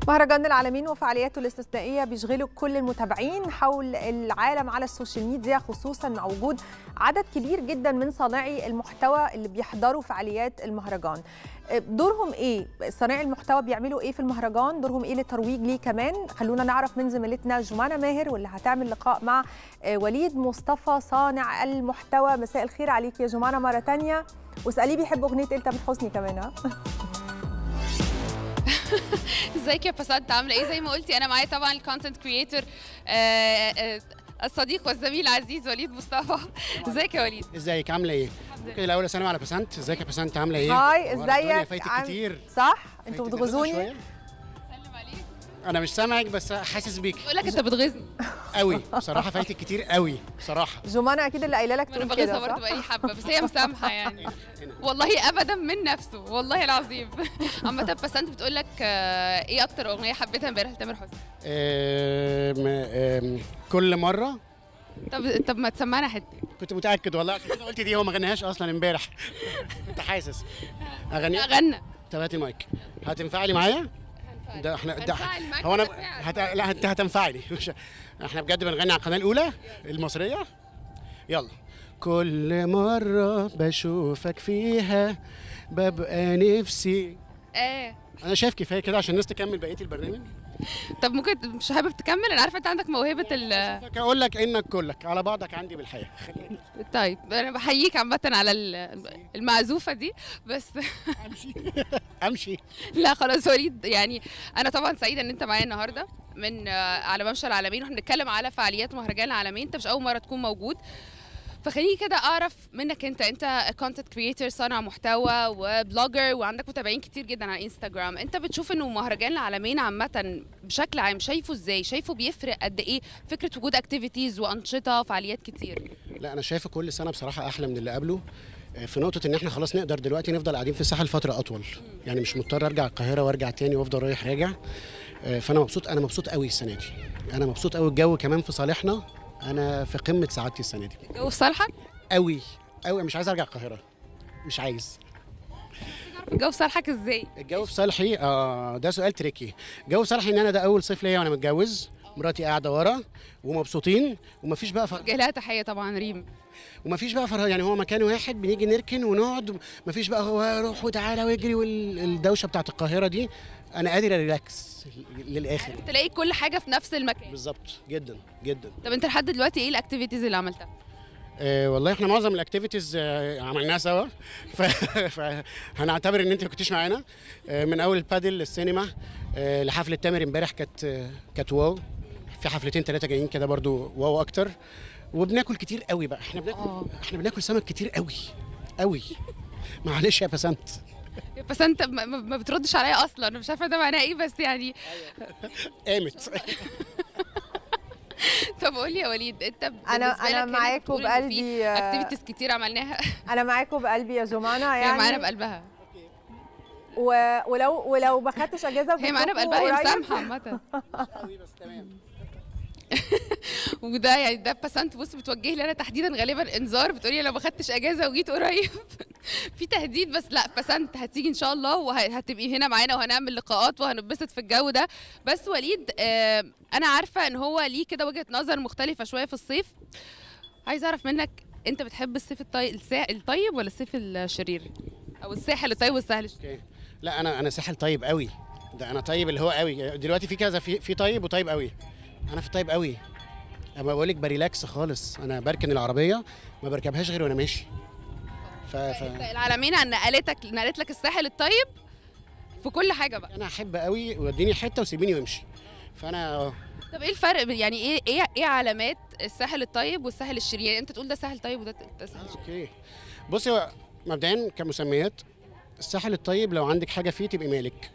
مهرجان العالمين وفعالياته الاستثنائيه بيشغلوا كل المتابعين حول العالم على السوشيال ميديا خصوصا مع وجود عدد كبير جدا من صانعي المحتوى اللي بيحضروا فعاليات المهرجان دورهم ايه صانعي المحتوى بيعملوا ايه في المهرجان دورهم ايه للترويج ليه كمان خلونا نعرف من زميلتنا جمانة ماهر واللي هتعمل لقاء مع وليد مصطفى صانع المحتوى مساء الخير عليك يا جمانة مره تانية واساليه بيحب اغنيه انت من حسني كمان ها ازيك يا بسنت عامله ايه زي ما قلتي انا معايا طبعا الكونتنت كريتور الصديق والزميل العزيز وليد مصطفى ازيك يا وليد ازيك عامله ايه اوكي الاول اسلم على بسنت ازيك يا بسنت عامله ايه هاي أخبار الدنيا؟ ازيك فايتك عام- كتير صح انتوا فايتك بتغزوني شوية. سلم عليك انا مش سامعك بس حاسس بيك بقول لك انت بتغيظني قوي بصراحه فايتك كتير قوي بصراحه جمانة اكيد اللي قايله لك انا تقول بغيظها كده برضه صح بقالي حبه بس هي مسامحه يعني هنا. والله ابدا من نفسه والله العظيم عامه بسنت بتقول لك آه، ايه اكتر اغنيه حبيتها امبارح لتامر حسني أم أم كل مره طب طب ما تسمعنا حته كنت متاكد والله عشان كده قلت دي هو ما غناهاش اصلا امبارح كنت حاسس اغنيها غنى طب هاتي المايك هتنفعلي معايا ده احنا ده هنفعل معاك هو انا بالفعل. هت... لا انت هتنفعني مش احنا بجد بنغني على القناه الاولى المصريه يلا كل مره بشوفك فيها ببقى نفسي اه انا شايف كفايه كده عشان الناس تكمل بقيه البرنامج طب ممكن مش حابب تكمل انا عارفه انت عندك موهبه ال اقول لك انك كلك على بعضك عندي بالحياه خليني طيب انا بحييك عامه على ال- المعزوفه دي بس امشي امشي لا خلاص وليد يعني انا طبعا سعيده ان انت معايا النهارده من آه، على ممشى العالمين واحنا بنتكلم على فعاليات مهرجان العالمين انت مش اول مره تكون موجود فخليني كده اعرف منك انت انت كونتنت كريتور صانع محتوى وبلوجر وعندك متابعين كتير جدا على انستغرام انت بتشوف انه مهرجان العالمين عامه بشكل عام شايفه ازاي شايفه بيفرق قد ايه فكره وجود اكتيفيتيز وانشطه فعاليات كتير لا انا شايف كل سنه بصراحه احلى من اللي قبله آه، في نقطة إن إحنا خلاص نقدر دلوقتي نفضل قاعدين في الساحل فترة أطول، يعني مش مضطر أرجع القاهرة وأرجع تاني وأفضل رايح راجع، آه، فأنا مبسوط أنا مبسوط قوي السنة دي، أنا مبسوط قوي الجو كمان في صالحنا، أنا في قمة سعادتي السنة دي، جو في صالحك قوي قوي مش عايز أرجع القاهرة، مش عايز، جو في صالحك ازاي الجو في صالحي آه ده سؤال تريكي، الجو في صالحي إن أنا ده أول صيف ليا وأنا متجوز، مراتي قاعدة ورا ومبسوطين ومفيش بقى ف... وجه لها تحيه طبعا ريم ومفيش بقى فرهان يعني هو مكان واحد بنيجي نركن ونقعد مفيش بقى هو روح وتعالى واجري والدوشه بتاعت القاهره دي انا قادر ريلاكس للاخر تلاقي كل حاجه في نفس المكان بالظبط جدا جدا طب انت لحد دلوقتي ايه الاكتيفيتيز اللي عملتها آه والله احنا معظم الاكتيفيتيز آه عملناها سوا ف- فهنعتبر ان انت ما كنتيش معانا آه من اول البادل للسينما آه لحفله تامر امبارح كانت آه كانت واو في حفلتين ثلاثه جايين كده برضو واو اكتر وبناكل كتير قوي بقى احنا بناكل آه. احنا بناكل سمك كتير قوي قوي معلش يا بسنت بس انت ما, ما ما بتردش عليا اصلا انا مش عارفه ده معناه ايه بس يعني قامت طب قول لي يا وليد انت انا انا معاكم بقلبي آه، اكتيفيتيز كتير عملناها انا معاكم بقلبي يا جمانة هي يعني معانا بقلبها و... ولو ولو ما خدتش اجازه هي معانا وجبتكم بقلبها هي قريب، مسامحه عامه قوي بس تمام وده يعني ده بسنت بص بتوجه لي انا تحديدا غالبا انذار بتقولي لو ما خدتش اجازه وجيت قريب في تهديد بس لا بسنت هتيجي ان شاء الله وهتبقي هنا معانا وهنعمل لقاءات وهنبسط في الجو ده بس وليد آه انا عارفه ان هو ليه كده وجهه نظر مختلفه شويه في الصيف عايز اعرف منك انت بتحب الصيف الطيب الطيب ولا الصيف الشرير او الساحل الطيب والساحل الشرير اوكي لا انا انا ساحل طيب قوي ده انا طيب اللي هو قوي دلوقتي في كذا في في طيب وطيب قوي انا في طيب قوي اما بقول لك بريلاكس خالص انا بركن العربيه ما بركبهاش غير وانا ماشي ف... ف... العالمين عن نقلتك نقلت لك الساحل الطيب في كل حاجه بقى انا احب قوي وديني حته وسيبيني وامشي فانا آه، طب ايه الفرق بين- يعني ايه ايه ايه علامات الساحل الطيب والساحل الشرير يعني انت تقول ده ساحل طيب وده ده ساحل شرير اوكي بصي هو مبدئيا كمسميات الساحل الطيب لو عندك حاجه فيه تبقي مالك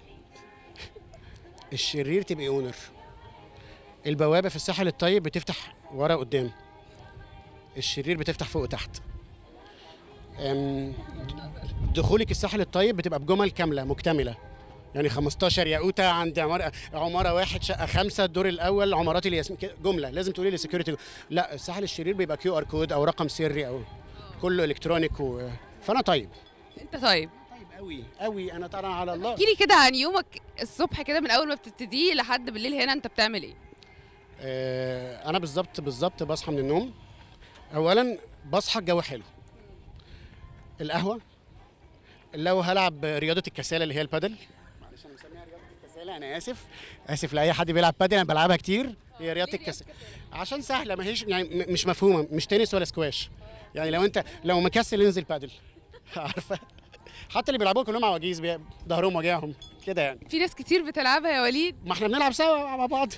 الشرير تبقي اونر البوابه في الساحل الطيب بتفتح ورا قدام الشرير بتفتح فوق وتحت أم، دخولك الساحل الطيب بتبقى بجمل كامله مكتمله يعني 15 ياقوته عند عماره عماره واحد شقه خمسه الدور الاول عمارات الياسمين كده جمله لازم تقولي لي سكيورتي لا الساحل الشرير بيبقى كيو ار كود او رقم سري او كله الكترونيك و... فانا طيب انت طيب قوي قوي انا طبعا على الله احكي لي كده عن يومك الصبح كده من اول ما بتبتديه لحد بالليل هنا انت بتعمل ايه آه، انا بالظبط بالظبط بصحى من النوم اولا بصحى الجو حلو القهوه لو هلعب رياضه الكساله اللي هي البادل معلش انا مسميها رياضه الكساله انا اسف اسف لاي حد بيلعب بادل انا بلعبها كتير هي رياضه الكساله عشان سهله ما هيش يعني م- مش مفهومه مش تنس ولا سكواش يعني لو انت لو مكسل انزل بادل عارفه حتى اللي بيلعبوها كلهم عواجيز بي- ظهرهم وجعهم كده يعني في ناس كتير بتلعبها يا وليد ما احنا بنلعب سوا مع بعض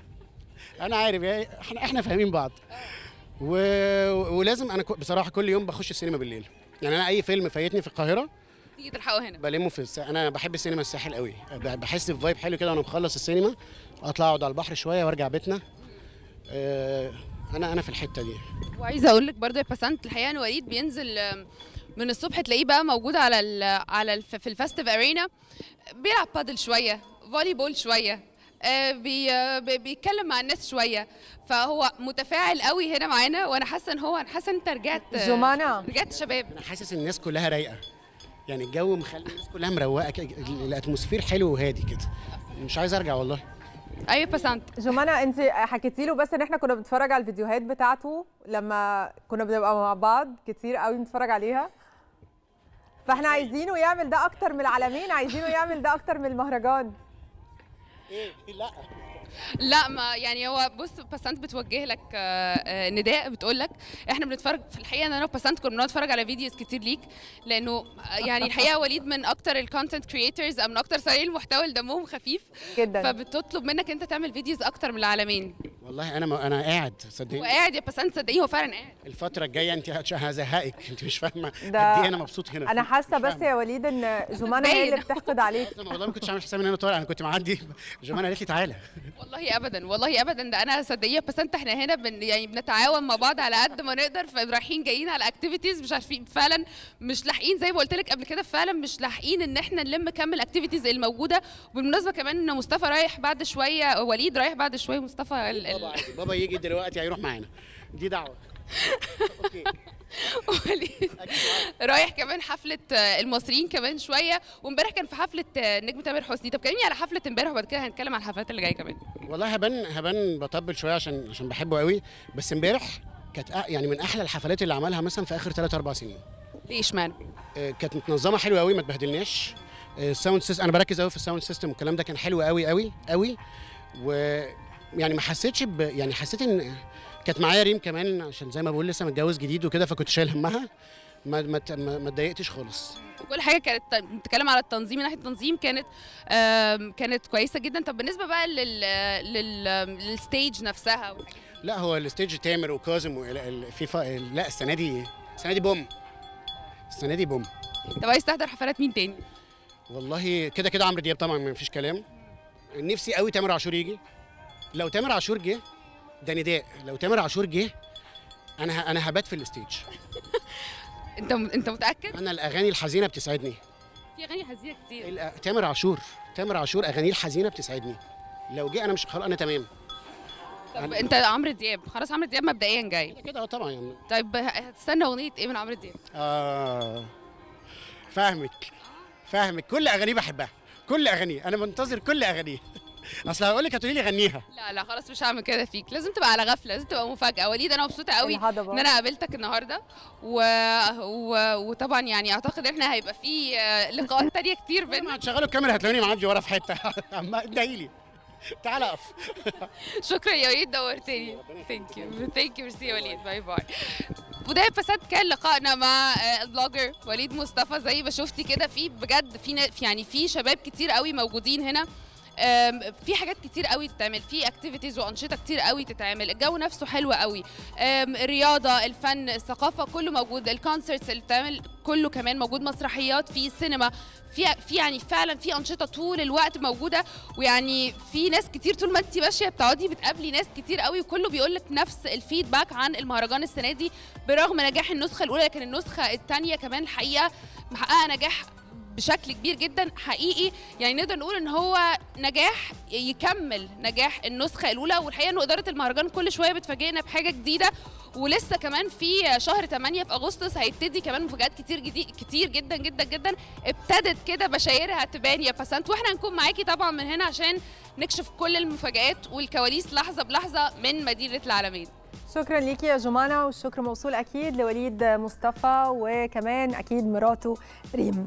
انا عارف يعني احنا احنا فاهمين بعض و... ولازم انا ك- بصراحه كل يوم بخش السينما بالليل يعني انا اي فيلم فايتني في القاهره تيجي تلحقوا هنا بلمه في الس... انا بحب السينما الساحل قوي ب- بحس بفايب حلو كده وانا مخلص السينما اطلع اقعد على البحر شويه وارجع بيتنا آه، انا انا في الحته دي وعايزه اقول لك برضه يا بسنت الحقيقه ان وليد بينزل آم، من الصبح تلاقيه بقى موجود على ال على الف في الفستيف ارينا بيلعب بادل شويه فولي بول شويه آه، بي آه، بي- بيتكلم مع الناس شويه فهو متفاعل قوي هنا معانا وانا حاسه ان هو انا حاسه ان انت رجعت آه، جمانة رجعت شباب انا حاسس الناس كلها رايقه يعني الجو مخلي الناس كلها مروقه كده، ال- الاتموسفير حلو وهادي كده مش عايز ارجع والله ايوه بسنت جمانة انت حكيتي له بس ان احنا كنا بنتفرج على الفيديوهات بتاعته لما كنا بنبقى مع بعض كتير قوي بنتفرج عليها فاحنا عايزينه يعمل ده اكتر من العالمين عايزينه يعمل ده اكتر من المهرجان ايه لا لا ما يعني هو بص بسنت بتوجه لك آه، آه، نداء بتقول لك احنا بنتفرج في الحقيقه ان انا وبسنت كنا بنقعد نتفرج على فيديوز كتير ليك لانه آه، يعني الحقيقه وليد من اكتر الكونتنت كريترز او من اكتر صانعين المحتوى اللي دمهم خفيف جدا فبتطلب منك انت تعمل فيديوز اكتر من العالمين والله انا ما انا قاعد صدقني وقاعد يا بسنت صدقيه هو فعلا قاعد الفترة الجاية انت هتش- هزهقك انت مش فاهمة ده- قد ايه انا مبسوط هنا انا حاسه مش بس فاهمة. يا وليد ان جمانة هي اللي باين. بتحقد عليك انا والله ما كنتش عامل حسابي ان انا طالع انا كنت معدي جمانة قالت لي تعالى والله ابدا والله ابدا ده انا صدقيه بس انت احنا هنا بن يعني بنتعاون مع بعض على قد ما نقدر فرايحين جايين على اكتيفيتيز مش عارفين فعلا مش لاحقين زي ما قلت لك قبل كده فعلا مش لاحقين ان احنا نلم كم الاكتيفيتيز الموجوده وبالمناسبه كمان ان مصطفى رايح بعد شويه وليد رايح بعد شويه مصطفى ال- ال- بابا عادي. بابا يجي دلوقتي هيروح معانا دي دعوة اوكي وليد رايح كمان حفله آه، المصريين كمان شويه وامبارح كان في حفله آه، النجم تامر حسني طب كلمني على حفله امبارح وبعد كده هنتكلم عن الحفلات اللي جايه كمان والله هبان هبان بطبل شوية عشان عشان بحبه قوي بس امبارح كانت أ- يعني من احلى الحفلات اللي عملها مثلا في اخر 3 4 سنين ليه اشمعنى آه، كانت متنظمه حلوه قوي ما تبهدلناش آه، الساوند سيستم انا بركز قوي في الساوند سيستم والكلام ده كان حلو قوي قوي قوي و يعني ما حسيتش ب... يعني حسيت ان كانت معايا ريم كمان عشان زي ما بقول لسه متجوز جديد وكده فكنت شايل همها ما ما ت- ما ما اتضايقتش خالص كل حاجه كانت بتتكلم على التنظيم من ناحيه التنظيم كانت آم، كانت كويسه جدا طب بالنسبه بقى لل لل للستيج نفسها والحاجات دي. لا هو الستيج تامر وكاظم وال- ال- في ف... لا السنه دي السنه دي بوم السنه دي بوم طب عايز تحضر حفلات مين تاني والله كده كده عمرو دياب طبعا ما فيش كلام نفسي قوي تامر عاشور يجي لو تامر عاشور جه ده نداء لو تامر عاشور جه انا ه- انا هبات في الستيج انت انت متاكد انا الاغاني الحزينه بتسعدني في اغاني حزينه كتير الأ- تامر عاشور تامر عاشور اغانيه الحزينه بتسعدني لو جه انا مش خلاص انا تمام طب انت عمرو دياب خلاص عمرو دياب مبدئيا جاي كده كده اه طبعا يعني طيب هتستنى اغنيه ايه من عمرو دياب اه فاهمك فاهمك كل اغانيه بحبها كل اغانيه انا منتظر كل اغانيه اصل هقول لك هتقولي لي غنيها لا لا خلاص مش هعمل كده فيك لازم تبقى على غفله لازم تبقى مفاجاه وليد انا مبسوطه قوي الهضبة. ان انا قابلتك النهارده و... و... وطبعا يعني اعتقد احنا هيبقى في آه، لقاءات تانية كتير لما بينا هتشغلوا الكاميرا هتلاقوني معدي ورا في حته عم ادعي لي تعال اقف شكرا يا وليد دورتني ثانك يو ثانك يو ميرسي يا وليد باي باي وده فساد كان لقائنا مع آه، البلوجر وليد مصطفى زي ما شفتي كده في بجد في نا- في- يعني في شباب كتير قوي موجودين هنا آم، في حاجات كتير قوي تتعمل في اكتيفيتيز وانشطه كتير قوي تتعمل الجو نفسه حلو قوي آم، الرياضه الفن الثقافه كله موجود الكونسرتس اللي بتعمل كله كمان موجود مسرحيات في سينما في في يعني فعلا في انشطه طول الوقت موجوده ويعني في ناس كتير طول ما انت ماشيه بتقعدي بتقابلي ناس كتير قوي وكله بيقول لك نفس الفيدباك عن المهرجان السنه دي برغم نجاح النسخه الاولى لكن النسخه الثانيه كمان الحقيقه محققه نجاح بشكل كبير جدا حقيقي يعني نقدر نقول ان هو نجاح يكمل نجاح النسخه الاولى والحقيقه انه اداره المهرجان كل شويه بتفاجئنا بحاجه جديده ولسه كمان في شهر 8 في اغسطس هيبتدي كمان مفاجات كتير جديد كتير جدا جدا جدا ابتدت كده بشايرها تبان يا بسنت واحنا هنكون معاكي طبعا من هنا عشان نكشف كل المفاجات والكواليس لحظه بلحظه من مدينه العالمين شكرا ليكي يا جمانة والشكر موصول أكيد لوليد مصطفى وكمان أكيد مراته ريم